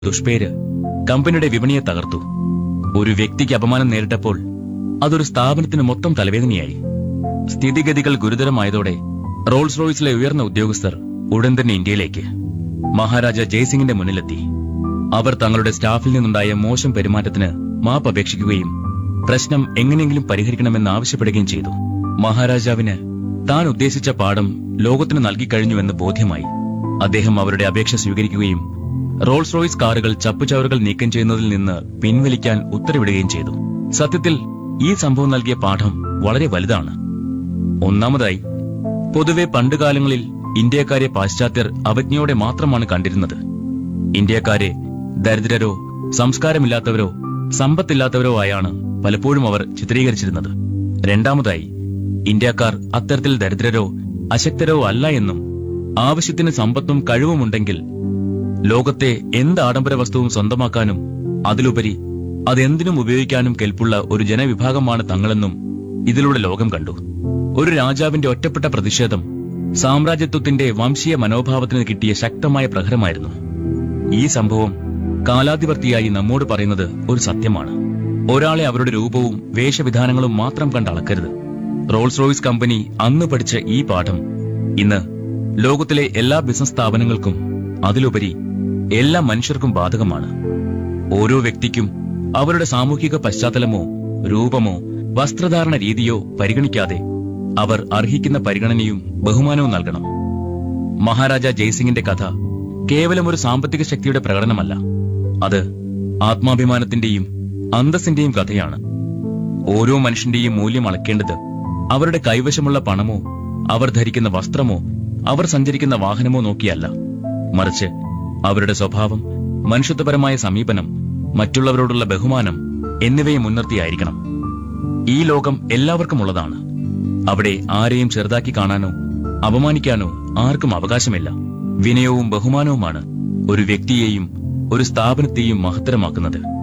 ദുഷ്പേര് കമ്പനിയുടെ വിപണിയെ തകർത്തു ഒരു വ്യക്തിക്ക് അപമാനം നേരിട്ടപ്പോൾ അതൊരു സ്ഥാപനത്തിന് മൊത്തം തലവേദനയായി സ്ഥിതിഗതികൾ ഗുരുതരമായതോടെ റോൾസ് റോയ്സിലെ ഉയർന്ന ഉദ്യോഗസ്ഥർ ഉടൻ തന്നെ ഇന്ത്യയിലേക്ക് മഹാരാജ ജയ്സിംഗിന്റെ മുന്നിലെത്തി അവർ തങ്ങളുടെ സ്റ്റാഫിൽ നിന്നുണ്ടായ മോശം പെരുമാറ്റത്തിന് മാപ്പ് അപേക്ഷിക്കുകയും പ്രശ്നം എങ്ങനെയെങ്കിലും പരിഹരിക്കണമെന്ന് ആവശ്യപ്പെടുകയും ചെയ്തു മഹാരാജാവിന് താൻ ഉദ്ദേശിച്ച പാഠം ലോകത്തിന് നൽകിക്കഴിഞ്ഞുവെന്ന് ബോധ്യമായി അദ്ദേഹം അവരുടെ അപേക്ഷ സ്വീകരിക്കുകയും റോൾസ് റോയ്സ് കാറുകൾ ചപ്പുചവറുകൾ നീക്കം ചെയ്യുന്നതിൽ നിന്ന് പിൻവലിക്കാൻ ഉത്തരവിടുകയും ചെയ്തു സത്യത്തിൽ ഈ സംഭവം നൽകിയ പാഠം വളരെ വലുതാണ് ഒന്നാമതായി പൊതുവെ പണ്ടുകാലങ്ങളിൽ ഇന്ത്യക്കാരെ പാശ്ചാത്യർ അവജ്ഞയോടെ മാത്രമാണ് കണ്ടിരുന്നത് ഇന്ത്യക്കാരെ ദരിദ്രരോ സംസ്കാരമില്ലാത്തവരോ സമ്പത്തില്ലാത്തവരോ ആയാണ് പലപ്പോഴും അവർ ചിത്രീകരിച്ചിരുന്നത് രണ്ടാമതായി ഇന്ത്യക്കാർ അത്തരത്തിൽ ദരിദ്രരോ അശക്തരോ അല്ല എന്നും ആവശ്യത്തിന് സമ്പത്തും കഴിവുമുണ്ടെങ്കിൽ ലോകത്തെ എന്ത് ആഡംബര വസ്തുവും സ്വന്തമാക്കാനും അതിലുപരി അതെന്തിനും ഉപയോഗിക്കാനും കെൽപ്പുള്ള ഒരു ജനവിഭാഗമാണ് തങ്ങളെന്നും ഇതിലൂടെ ലോകം കണ്ടു ഒരു രാജാവിന്റെ ഒറ്റപ്പെട്ട പ്രതിഷേധം സാമ്രാജ്യത്വത്തിന്റെ വംശീയ മനോഭാവത്തിന് കിട്ടിയ ശക്തമായ പ്രഹരമായിരുന്നു ഈ സംഭവം കാലാധിപർത്തിയായി നമ്മോട് പറയുന്നത് ഒരു സത്യമാണ് ഒരാളെ അവരുടെ രൂപവും വേഷവിധാനങ്ങളും മാത്രം കണ്ട് അളക്കരുത് റോൾസ് റോയ്സ് കമ്പനി അന്ന് പഠിച്ച ഈ പാഠം ഇന്ന് ലോകത്തിലെ എല്ലാ ബിസിനസ് സ്ഥാപനങ്ങൾക്കും അതിലുപരി എല്ലാ മനുഷ്യർക്കും ബാധകമാണ് ഓരോ വ്യക്തിക്കും അവരുടെ സാമൂഹിക പശ്ചാത്തലമോ രൂപമോ വസ്ത്രധാരണ രീതിയോ പരിഗണിക്കാതെ അവർ അർഹിക്കുന്ന പരിഗണനയും ബഹുമാനവും നൽകണം മഹാരാജ ജയ്സിംഗിന്റെ കഥ കേവലം ഒരു സാമ്പത്തിക ശക്തിയുടെ പ്രകടനമല്ല അത് ആത്മാഭിമാനത്തിന്റെയും അന്തസ്സിന്റെയും കഥയാണ് ഓരോ മനുഷ്യന്റെയും മൂല്യം അളക്കേണ്ടത് അവരുടെ കൈവശമുള്ള പണമോ അവർ ധരിക്കുന്ന വസ്ത്രമോ അവർ സഞ്ചരിക്കുന്ന വാഹനമോ നോക്കിയല്ല മറിച്ച് അവരുടെ സ്വഭാവം മനുഷ്യത്വപരമായ സമീപനം മറ്റുള്ളവരോടുള്ള ബഹുമാനം എന്നിവയെ മുൻനിർത്തിയായിരിക്കണം ഈ ലോകം എല്ലാവർക്കുമുള്ളതാണ് അവിടെ ആരെയും ചെറുതാക്കി കാണാനോ അപമാനിക്കാനോ ആർക്കും അവകാശമില്ല വിനയവും ബഹുമാനവുമാണ് ഒരു വ്യക്തിയെയും ഒരു സ്ഥാപനത്തെയും മഹത്തരമാക്കുന്നത്